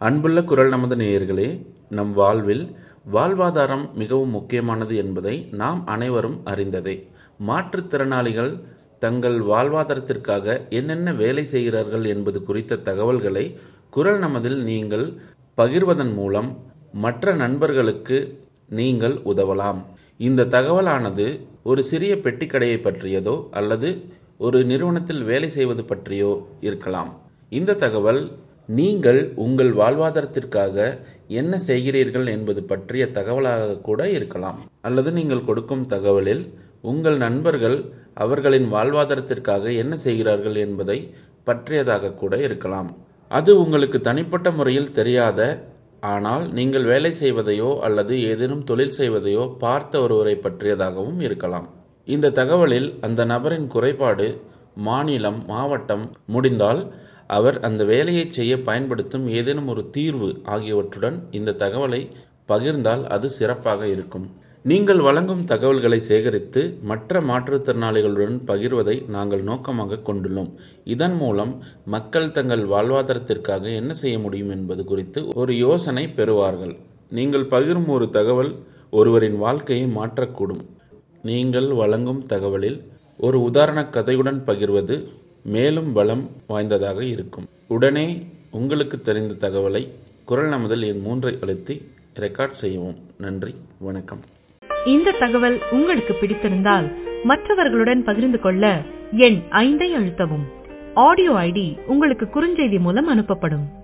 அன்புள்ள குரல் நமது நேயர்களே நம் வாழ்வில் வாழ்வாதாரம் மிகவும் முக்கியமானது என்பதை நாம் அனைவரும் அறிந்ததே மாற்றுத்திறனாளிகள் தங்கள் வாழ்வாதாரத்திற்காக என்னென்ன வேலை செய்கிறார்கள் என்பது குறித்த தகவல்களை குரல் நமதில் நீங்கள் பகிர்வதன் மூலம் மற்ற நண்பர்களுக்கு நீங்கள் உதவலாம் இந்த தகவலானது ஒரு சிறிய பெட்டிக்கடையை பற்றியதோ அல்லது ஒரு நிறுவனத்தில் வேலை செய்வது பற்றியோ இருக்கலாம் இந்த தகவல் நீங்கள் உங்கள் வாழ்வாதாரத்திற்காக என்ன செய்கிறீர்கள் என்பது பற்றிய தகவலாக கூட இருக்கலாம் அல்லது நீங்கள் கொடுக்கும் தகவலில் உங்கள் நண்பர்கள் அவர்களின் வாழ்வாதாரத்திற்காக என்ன செய்கிறார்கள் என்பதை பற்றியதாக கூட இருக்கலாம் அது உங்களுக்கு தனிப்பட்ட முறையில் தெரியாத ஆனால் நீங்கள் வேலை செய்வதையோ அல்லது ஏதேனும் தொழில் செய்வதையோ பார்த்த ஒருவரை பற்றியதாகவும் இருக்கலாம் இந்த தகவலில் அந்த நபரின் குறைபாடு மாநிலம் மாவட்டம் முடிந்தால் அவர் அந்த வேலையை செய்ய பயன்படுத்தும் ஏதேனும் ஒரு தீர்வு ஆகியவற்றுடன் இந்த தகவலை பகிர்ந்தால் அது சிறப்பாக இருக்கும் நீங்கள் வழங்கும் தகவல்களை சேகரித்து மற்ற மாற்றுத்திறனாளிகளுடன் பகிர்வதை நாங்கள் நோக்கமாக கொண்டுள்ளோம் இதன் மூலம் மக்கள் தங்கள் வாழ்வாதாரத்திற்காக என்ன செய்ய முடியும் என்பது குறித்து ஒரு யோசனை பெறுவார்கள் நீங்கள் பகிரும் ஒரு தகவல் ஒருவரின் வாழ்க்கையை மாற்றக்கூடும் நீங்கள் வழங்கும் தகவலில் ஒரு உதாரண கதையுடன் பகிர்வது மேலும் பலம் வாய்ந்ததாக இருக்கும் உடனே உங்களுக்கு தெரிந்த தகவலை குரல் நமதல் என் மூன்றை அழுத்தி ரெக்கார்ட் செய்யவும் நன்றி வணக்கம் இந்த தகவல் உங்களுக்கு பிடித்திருந்தால் மற்றவர்களுடன் பகிர்ந்து கொள்ள எண் ஐந்தை அழுத்தவும் ஆடியோ ஐடி உங்களுக்கு குறுஞ்செய்தி மூலம் அனுப்பப்படும்